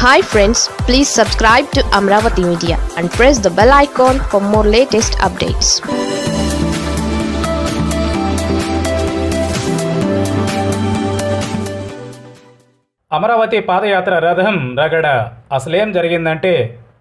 hi friends please subscribe to Amaravati media and press the bell icon for more latest updates Amaravati పాదయాత్ర రథం రగడ అసలేం జరిగిందంటే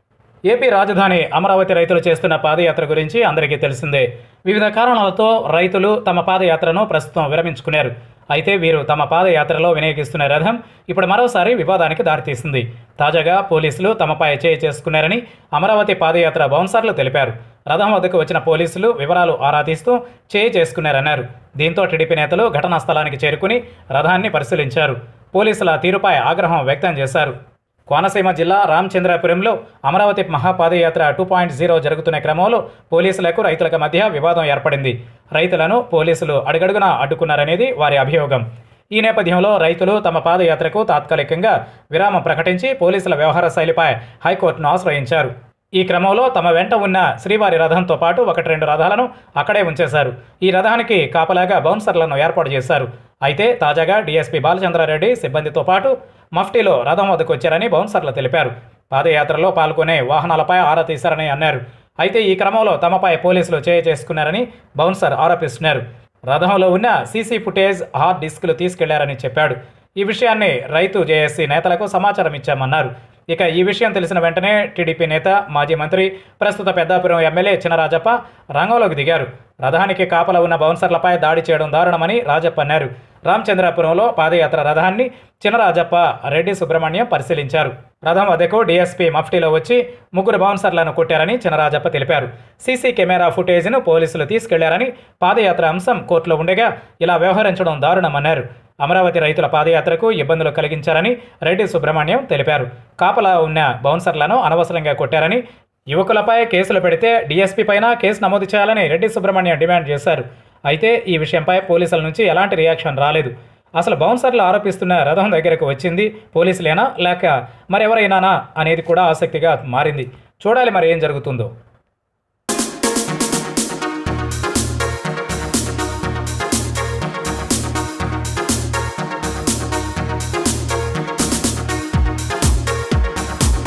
ఏపీ రాజధాని అమరావతి రైతులు చేస్తున్న పాదయాత్ర గురించి అందరికీ తెలిసిందే వివిధ కారణాలతో రైతులు తమ పాదయాత్రను ప్రస్తుతం విరమించుకున్నారు అయితే వీరు తమ పాదయాత్రలో వినియోగిస్తున్న రథం ఇప్పుడు మరోసారి వివాదానికి దారితీసింది తాజాగా పోలీసులు తమపై చేయి చేసుకున్నారని అమరావతి పాదయాత్ర బౌన్సర్లు తెలిపారు రథం వద్దకు వచ్చిన పోలీసులు వివరాలు ఆరా తీస్తూ చేయి చేసుకున్నారన్నారు దీంతో టీడీపీ నేతలు ఘటనా స్థలానికి చేరుకుని రథాన్ని పరిశీలించారు పోలీసుల తీరుపై ఆగ్రహం వ్యక్తం చేశారు కోనసీమ జిల్లా రామచంద్రాపురంలో అమరావతి మహాపాదయాత్ర టూ పాయింట్ జీరో జరుగుతున్న క్రమంలో పోలీసులకు రైతులకు మధ్య వివాదం ఏర్పడింది రైతులను పోలీసులు అడుగడుగునా అడ్డుకున్నారనేది వారి అభియోగం ఈ నేపథ్యంలో రైతులు తమ పాదయాత్రకు తాత్కాలికంగా విరామం ప్రకటించి పోలీసుల వ్యవహార శైలిపై హైకోర్టును ఆశ్రయించారు ఈ క్రమంలో తమ వెంట ఉన్న శ్రీవారి రథంతో పాటు ఒకటి రెండు రథాలను అక్కడే ఉంచేశారు ఈ రథానికి కాపలాగా బౌన్సర్లను ఏర్పాటు చేశారు అయితే తాజాగా డీఎస్పీ బాలచంద్రారెడ్డి సిబ్బందితో పాటు మఫ్టీలో రథం వద్దకు వచ్చారని బౌన్సర్లు తెలిపారు పాదయాత్రలో పాల్గొనే వాహనాలపై ఆరా తీశారని అన్నారు అయితే ఈ క్రమంలో తమపై పోలీసులు చేయ చేసుకున్నారని బౌన్సర్ ఆరోపిస్తున్నారు రథంలో ఉన్న సీసీ ఫుటేజ్ హార్డ్ డిస్క్లు తీసుకెళ్లారని చెప్పాడు ఈ విషయాన్ని రైతు జేఏసీ నేతలకు సమాచారం ఇచ్చామన్నారు ఇక ఈ విషయం తెలిసిన వెంటనే టీడీపీ నేత మాజీ మంత్రి ప్రస్తుత పెద్దాపురం ఎమ్మెల్యే చినరాజప్ప రంగంలోకి దిగారు రథానికి కాపల ఉన్న బౌన్సర్లపై దాడి చేయడం దారుణమని రాజప్ప అన్నారు రామచంద్రాపురంలో పాదయాత్ర రథాన్ని చినరాజప్ప రెడ్డి సుబ్రహ్మణ్యం పరిశీలించారు రథం వద్దకు డీఎస్పీ మఫ్టీలో వచ్చి ముగ్గురు బౌన్సర్లను కొట్టారని చినరాజప్ప తెలిపారు సీసీ కెమెరా ఫుటేజ్ను పోలీసులు తీసుకెళ్లారని పాదయాత్ర అంశం కోర్టులో ఉండగా ఇలా వ్యవహరించడం దారుణమన్నారు అమరావతి రైతుల పాదయాత్రకు ఇబ్బందులు కలిగించారని రెడ్డి సుబ్రహ్మణ్యం తెలిపారు కాపలా ఉన్న బౌన్సర్లను అనవసరంగా కొట్టారని యువకులపై కేసులు పెడితే డీఎస్పీ పైన కేసు నమోదు చేయాలని రెడ్డి సుబ్రహ్మణ్యం డిమాండ్ చేశారు అయితే ఈ విషయంపై పోలీసుల నుంచి ఎలాంటి రియాక్షన్ రాలేదు అసలు బౌన్సర్లు ఆరోపిస్తున్న రథం దగ్గరకు వచ్చింది పోలీసులేనా లేక మరెవరైనానా అనేది కూడా ఆసక్తిగా మారింది చూడాలి మరి ఏం జరుగుతుందో